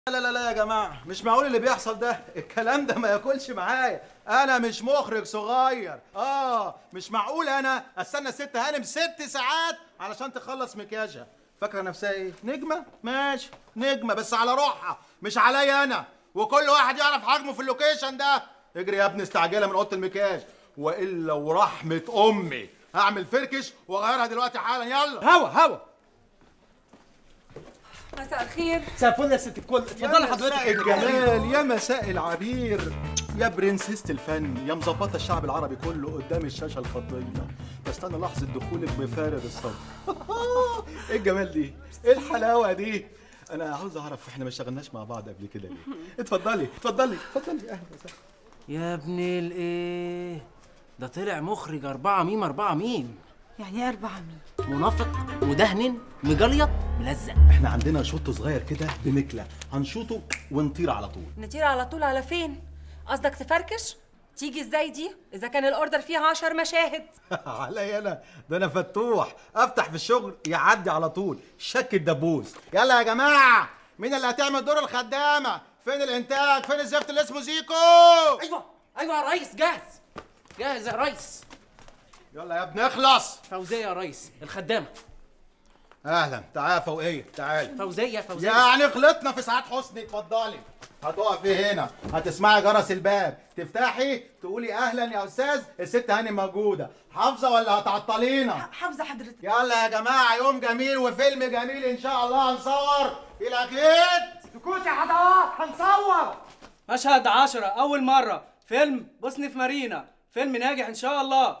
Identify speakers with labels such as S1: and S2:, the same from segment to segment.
S1: لا لا لا يا جماعة مش معقول اللي بيحصل ده الكلام ده ما ياكلش معايا أنا مش مخرج صغير آه مش معقول أنا أستنى الست هانم ست ساعات علشان تخلص مكياجها فاكرة نفسها إيه؟ نجمة؟ ماشي نجمة بس على روحها مش عليا أنا وكل واحد يعرف حجمه في اللوكيشن ده اجري يا ابني استعجلها من أوضة المكياج وإلا ورحمة أمي هعمل فركش وأغيرها دلوقتي حالا يلا
S2: هوا هوا
S3: مساء الخير
S2: مساء الفل يا ست الكل اتفضلي
S1: يا
S2: حضرتك
S1: مساء الجمال يا مساء العبير يا برنسيسة الفن يا مظبطة الشعب العربي كله قدام الشاشة الفضية بستنى لحظة دخولك بفارغ الصبر ايه الجمال دي؟ ايه الحلاوة دي؟ أنا عاوز أعرف إحنا ما اشتغلناش مع بعض قبل كده ليه؟ اتفضلي اتفضلي اتفضلي أهلا وسهلا
S2: يا ابن الايه ده طلع مخرج أربعة ميم أربعة ميم
S3: يعني ايه أربعة مين؟
S2: منافق مدهن مجليط ملزق
S1: إحنا عندنا شوط صغير كده بمكلة هنشوطه ونطير على طول
S3: نطير على طول على فين؟ قصدك تفركش؟ تيجي ازاي دي؟ إذا كان الأوردر فيه عشر مشاهد
S1: عليا انا ده انا فتوح افتح في الشغل يعدي على طول شك الدبوس يلا يا جماعه مين اللي هتعمل دور الخدامه فين الانتاج فين الزفت اللي اسمه زيكو
S2: أيوه أيوه يا ريس جاهز جاهز يا ريس
S1: يلا يا ابني اخلص
S2: فوزية يا ريس الخدامة
S1: اهلا تعال فوقيه تعال
S2: فوزية فوزية
S1: يعني غلطنا في سعاد حسني اتفضلي هتقفي هنا هتسمعي جرس الباب تفتحي تقولي اهلا يا استاذ الست هاني موجوده حافظه ولا هتعطلينا
S3: حافظة حضرتك
S1: يلا يا جماعة يوم جميل وفيلم جميل إن شاء الله هنصور في الأكيد
S4: سكوت يا حضرات هنصور
S5: مشهد عشرة أول مرة فيلم بوسني في مارينا فيلم ناجح إن شاء الله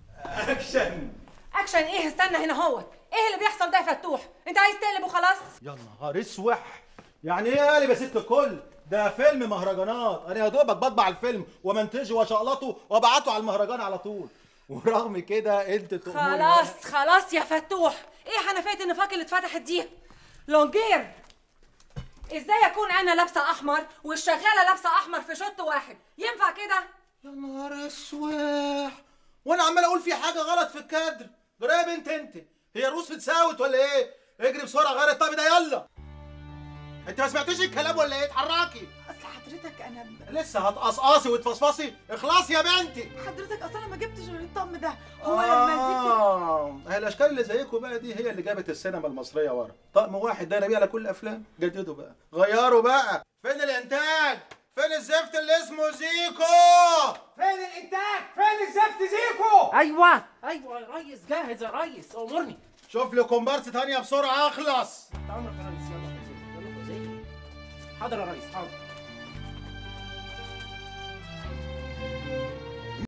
S1: أكشن
S3: أكشن إيه استنى هنا هوت إيه اللي بيحصل ده يا فتوح؟ أنت عايز تقلب وخلاص؟
S1: يا نهار اسوح يعني إيه قالب يا ست الكل؟ ده فيلم مهرجانات أنا يا دوبك بطبع الفيلم ومنتجه وشقلطه وابعته على المهرجان على طول ورغم كده أنت تؤمري
S3: خلاص خلاص يا فتوح إيه حنفية النفاق اللي اتفتحت دي؟ لونجير ازاي اكون انا لابسه احمر والشغاله لابسه احمر في شوط واحد ينفع كده
S1: يا نهار اسوح وأنا عمال أقول في حاجة غلط في الكادر جرى يا بنت أنت هي الروس اتساوت ولا إيه؟ اجري بسرعة غير الطقم ده يلا أنت ما سمعتيش الكلام ولا إيه؟ اتحركي
S4: اصل حضرتك انا
S1: لسه هتقصقصي وتفصفصي اخلصي يا بنتي
S4: حضرتك اصلا ما جبتش غير الطقم ده هو لما زيكو
S1: آه هي الاشكال اللي زيكم بقى دي هي اللي جابت السينما المصريه ورا طقم واحد ده نبيه على كل الافلام جددوا بقى غيروا بقى فين الانتاج فين الزفت اللي اسمه زيكو
S4: فين الانتاج فين الزفت زيكو
S2: أيوه أيوه يا ريس جاهز يا ريس أمرني
S1: شوف لي كومبارس تانية بسرعه اخلص
S2: تحت أمرك يا ريس يلا فوزية يلا فوزية حاضر يا ريس حاضر